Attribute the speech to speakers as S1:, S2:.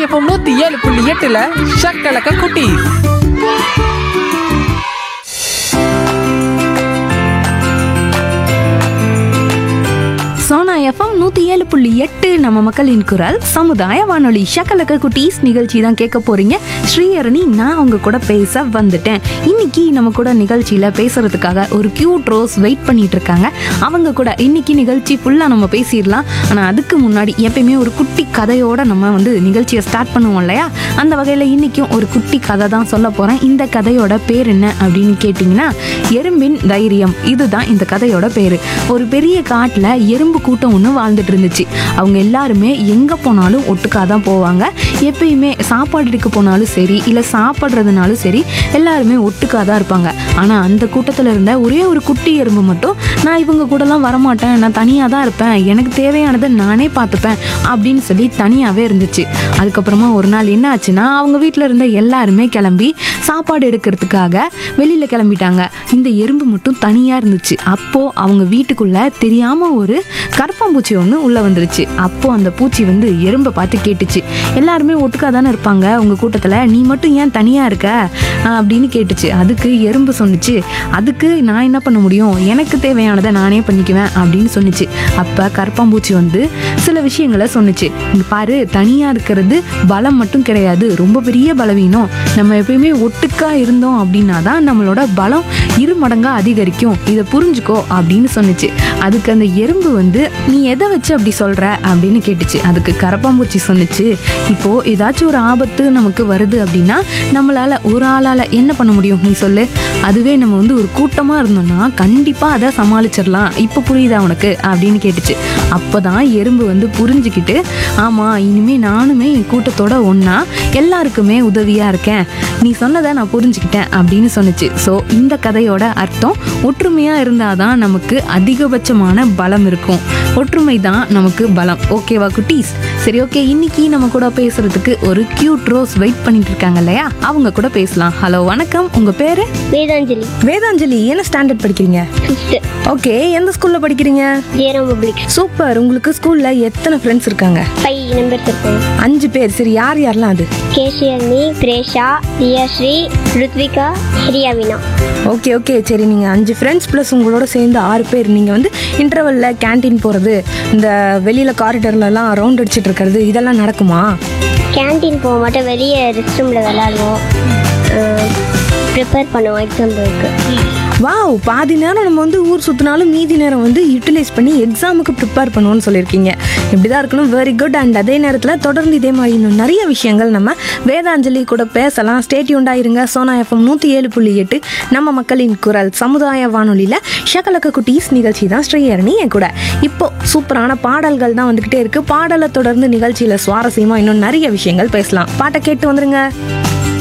S1: FM நூத்தி ஏழு புள்ளி எட்டுல ஷக்கலக்க குட்டி
S2: சோனா எஃப்எம் நூற்றி ஏழு புள்ளி எட்டு நம்ம மக்களின் குரல் சமுதாய வானொலி ஷக்கலக்க குட்டீஸ் நிகழ்ச்சி தான் கேட்க போறீங்க ஸ்ரீஹரணி நான் அவங்க கூட பேச வந்துட்டேன் இன்னைக்கு நம்ம கூட நிகழ்ச்சியில் பேசுறதுக்காக ஒரு கியூட் ரோஸ் வெயிட் பண்ணிட்டு இருக்காங்க அவங்க கூட இன்னைக்கு நிகழ்ச்சி ஃபுல்லாக நம்ம பேசிடலாம் ஆனால் அதுக்கு முன்னாடி எப்பயுமே ஒரு குட்டி கதையோட நம்ம வந்து நிகழ்ச்சியை ஸ்டார்ட் பண்ணுவோம் இல்லையா அந்த வகையில் இன்னைக்கும் ஒரு குட்டி கதை தான் சொல்ல போகிறேன் இந்த கதையோட பேர் என்ன அப்படின்னு கேட்டிங்கன்னா எறும்பின் தைரியம் இதுதான் இந்த கதையோட பேர் ஒரு பெரிய காட்டில் எறும்பு கூட்டம் ஒன்று வாழ்ந்துட்டு இருந்துச்சு அவங்க எல்லாருமே எங்கே போனாலும் ஒட்டுக்காக தான் போவாங்க எப்பயுமே சாப்பாடு எடுக்க போனாலும் சரி இல்லை சாப்பிட்றதுனாலும் சரி எல்லாருமே ஒட்டுக்காக தான் இருப்பாங்க ஆனால் அந்த கூட்டத்தில் இருந்த ஒரே ஒரு குட்டி எறும்பு மட்டும் நான் இவங்க கூடலாம் வரமாட்டேன் நான் தனியாக தான் இருப்பேன் எனக்கு தேவையானதை நானே பார்த்துப்பேன் அப்படின்னு சொல்லி தனியாகவே இருந்துச்சு அதுக்கப்புறமா ஒரு நாள் என்ன ஆச்சுன்னா அவங்க வீட்டில் இருந்த எல்லாருமே கிளம்பி சாப்பாடு எடுக்கிறதுக்காக வெளியில் கிளம்பிட்டாங்க இந்த எறும்பு மட்டும் தனியாக இருந்துச்சு அப்போது அவங்க வீட்டுக்குள்ள தெரியாமல் ஒரு கரப்பாம்பூச்சி ஒன்று உள்ளே வந்துருச்சு அப்போது அந்த பூச்சி வந்து எறும்பை பார்த்து கேட்டுச்சு எல்லாருமே ஒட்டுக்காக தானே இருப்பாங்க உங்கள் கூட்டத்தில் நீ மட்டும் ஏன் தனியாக இருக்க ஆஹ் அப்படின்னு கேட்டுச்சு அதுக்கு எறும்பு சொன்னுச்சு அதுக்கு நான் என்ன பண்ண முடியும் எனக்கு தேவையானதை நானே பண்ணிக்குவேன் அப்படின்னு சொன்னுச்சு அப்போ கரப்பாம்பூச்சி வந்து சில விஷயங்களை சொன்னுச்சு இங்க பாரு தனியாக இருக்கிறது பலம் மட்டும் கிடையாது ரொம்ப பெரிய பலவீனம் நம்ம எப்பயுமே ஒட்டுக்கா இருந்தோம் அப்படின்னா தான் நம்மளோட பலம் இரு மடங்கா அதிகரிக்கும் இதை புரிஞ்சுக்கோ அப்படின்னு சொன்னுச்சு அதுக்கு அந்த எறும்பு வந்து நீ எதை வச்சு அப்படி சொல்ற அப்படின்னு கேட்டுச்சு அதுக்கு கரப்பாம்பூச்சி சொன்னுச்சு இப்போ ஏதாச்சும் ஒரு ஆபத்து நமக்கு வருது அப்படின்னா நம்மளால ஒரு ஆளால என்ன பண்ண முடியும் நீ சொல்லு அதுவே நம்ம வந்து ஒரு கூட்டமா இருந்தோம்னா கண்டிப்பா அதை சமாளிச்சிடலாம் இப்போ புரியுதா உனக்கு அப்படின்னு கேட்டுச்சு அப்பதான் எறும்பு வந்து புரிஞ்சுக்கிட்டு ஆமா இனிமே நானுமே என் கூட்டத்தோட ஒண்ணா எல்லாருக்குமே உதவியா இருக்கேன் நீ சொன்னதை நான் புரிஞ்சுக்கிட்டேன் அப்படின்னு சொன்னுச்சு ஸோ இந்த கதையோட அர்த்தம் ஒற்றுமையா இருந்தாதான் நமக்கு அதிகபட்சமான பலம் இருக்கும் ஒற்றுமை தான் நமக்கு பலம் ஓகேவா குட்டீஸ் சரி ஓகே இன்னைக்கு நம்ம கூட பேசுறதுக்கு ஒரு கியூட் ரோஸ் வெயிட் பண்ணிட்டு இருக்காங்க இல்லையா அவங்க கூட பேசலாம் ஹலோ வணக்கம் உங்க பேரு
S3: வேதாஞ்சலி
S2: வேதாஞ்சலி என்ன ஸ்டாண்டர்ட் படிக்கிறீங்க
S3: ஃபிஃப்த்து
S2: ஓகே எந்த ஸ்கூல்ல படிக்கிறீங்க
S3: ஜெயராம் பப்ளிக்
S2: சூப்பர் உங்களுக்கு ஸ்கூல்ல எத்தனை ஃப்ரெண்ட்ஸ் இருக்காங்க
S3: ஃபைவ் நம்பர்ஸ் இருப்போம்
S2: அஞ்சு பேர் சரி யார் யாரெல்லாம் அது
S3: கேஷியர்னி பிரேஷா தியாஸ்ரீ ருத்விகா ஸ்ரீயாவினா
S2: ஓகே ஓகே சரி நீங்கள் அஞ்சு ஃப்ரெண்ட்ஸ் ப்ளஸ் உங்களோட சேர்ந்து ஆறு பேர் நீங்கள் வந்து இன்டர்வலில் கேண்டீன் போகிறது இந்த வெளியில் காரிடர்லலாம் ரவுண்ட் அடிச்சிட்டு இருக்கிறது இதெல்லாம் நடக்குமா
S3: கேண்டீன் போக மாட்டோம் வெளியே ரெஸ்ட் ரூமில் விளாடுவோம் ப்ரிப்பேர் பண்ணுவோம் எக்ஸாம்பிளுக்கு
S2: வாவ் பாதி நேரம் நம்ம வந்து ஊர் சுற்றினாலும் மீதி நேரம் வந்து யூட்டிலைஸ் பண்ணி எக்ஸாமுக்கு ப்ரிப்பேர் பண்ணுவோம்னு சொல்லியிருக்கீங்க இப்படி தான் இருக்கணும் வெரி குட் அண்ட் அதே நேரத்தில் தொடர்ந்து இதே மாதிரி இன்னும் நிறைய விஷயங்கள் நம்ம வேதாஞ்சலி கூட பேசலாம் ஸ்டேட்யூண்டாக இருங்க சோனா எஃப்எம் நூற்றி ஏழு புள்ளி எட்டு நம்ம மக்களின் குரல் சமுதாய வானொலியில் ஷகலக்க குட்டீஸ் நிகழ்ச்சி தான் ஸ்ரீஹரணி என் கூட இப்போ சூப்பரான பாடல்கள் தான் வந்துக்கிட்டே இருக்குது பாடலை தொடர்ந்து நிகழ்ச்சியில் சுவாரஸ்யமாக இன்னும் நிறைய விஷயங்கள் பேசலாம் பாட்டை கேட்டு வந்துருங்க